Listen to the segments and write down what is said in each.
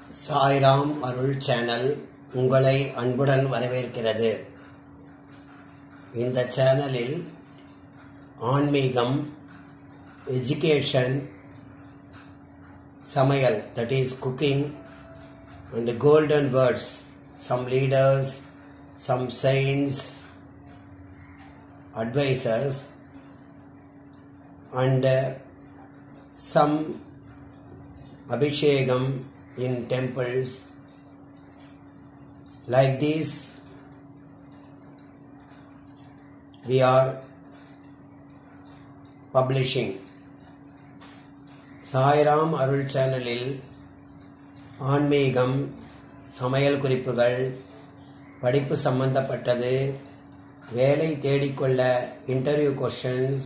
சாய்ராம் அருள் channel உங்களை அன்புடன் வரவேற்கிறது இந்த சேனலில் ஆன்மீகம் எஜுகேஷன் சமையல் that is cooking and golden words some leaders some science advisors and uh, some abhishekam in temples like this we are publishing Sairam Arul சேனலில் ஆன்மீகம் சமையல் குறிப்புகள் படிப்பு சம்பந்தப்பட்டது வேலை தேடிக்கொள்ள இன்டர்வியூ கொஷின்ஸ்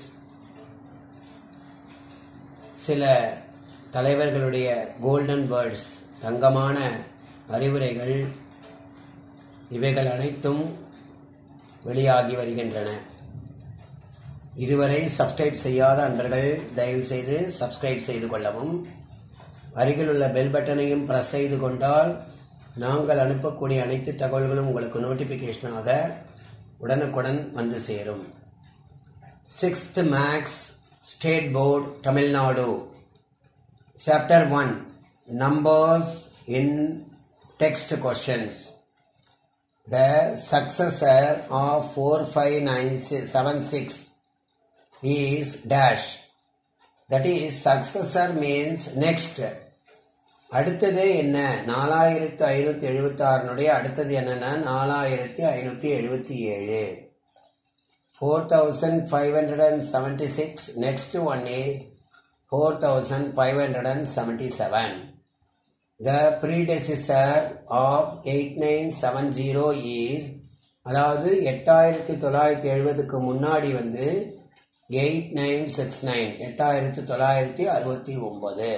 சில தலைவர்களுடைய கோல்டன் வேர்ட்ஸ் தங்கமான அறிவுரைகள் இவைகள் அனைத்தும் வெளியாகி வருகின்றன இதுவரை சப்ஸ்கிரைப் செய்யாத அன்பர்கள் தயவு செய்து சப்ஸ்கிரைப் செய்து கொள்ளவும் அருகில் உள்ள பெல் பட்டனையும் ப்ரெஸ் செய்து கொண்டால் நாங்கள் அனுப்பக்கூடிய அனைத்து தகவல்களும் உங்களுக்கு நோட்டிஃபிகேஷனாக உடனுக்குடன் வந்து சேரும் sixth maths state board Tamil Nadu chapter one numbers in text questions the successor of four five nine seven six is dash that is successor means next அடுத்தது என்ன நாலாயிரத்து ஐநூற்றி எழுபத்தாறுனுடைய அடுத்தது என்னென்னா நாலாயிரத்தி ஐநூற்றி எழுபத்தி ஏழு four thousand five hundred and seventy six next one is four thousand five hundred and seventy seven the predecessor of eight nine seven zero is அதாவது எட்டாயிரத்தி தொள்ளாயிரத்தி எழுபதுக்கு முன்னாடி வந்து எயிட் நைன் சிக்ஸ் நைன் எட்டாயிரத்தி தொள்ளாயிரத்தி அறுபத்தி ஒம்பது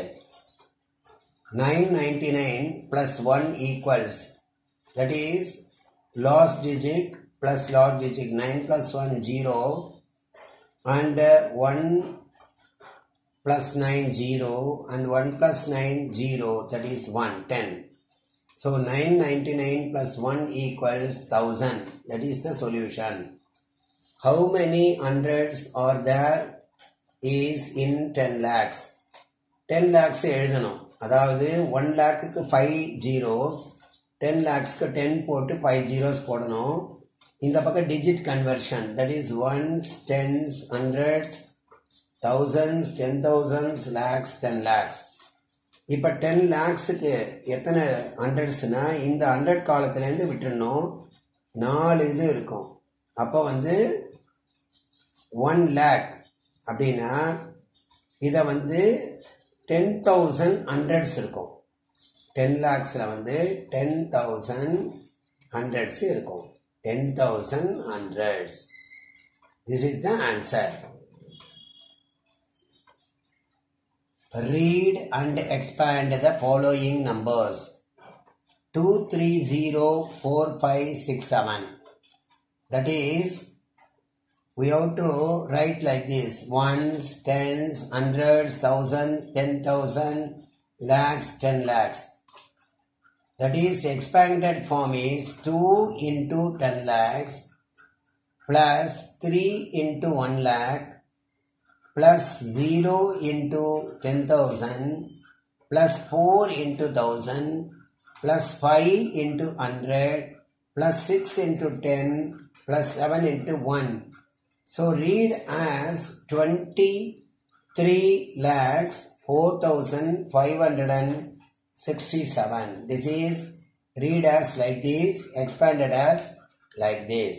999 plus 1 equals that is last digit plus last digit 9 plus 1 0 and uh, 1 plus 9 0 and 1 plus 9 0 that is 1 10 so 999 plus 1 equals 1000 that is the solution how many hundreds are there is in 10 lakhs 10 lakhs எழுதணும் அதாவது one லேக்குக்கு five zeros ten லேக்ஸ்க்கு ten போட்டு five zeros போடணும் இந்த பக்கம் digit conversion that is ones tens hundreds thousands ten thousands lakhs ten lakhs இப்போ ten லேக்ஸுக்கு எத்தனை ஹண்ட்ரட்ஸ்னால் இந்த ஹண்ட்ரட் காலத்துலேருந்து விட்டுடணும் நாலு இது இருக்கும் அப்போ வந்து ஒன் லேக் அப்படின்னா இதை வந்து டென் தௌசண்ட் ஹண்ட்ரட்ஸ் இருக்கும் டென் லேக்ஸில் வந்து டென் தௌசண்ட் ஹண்ட்ரட்ஸ் இருக்கும் ten thousand hundreds this is the answer read and expand the following numbers two three zero four five six seven that is we have to write like this ones, tens, hundreds, thousand, ten thousand, lakhs, ten lakhs. That is expanded form is 2 into 10 lakhs plus 3 into 1 lakh plus 0 into 10,000 plus 4 into 1000 plus 5 into 100 plus 6 into 10 plus 7 into 1 so read as 23 lakhs 4567. This is read as like this, expanded as like this.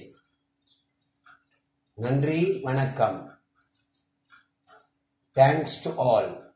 நன்றி வணக்கம் thanks to all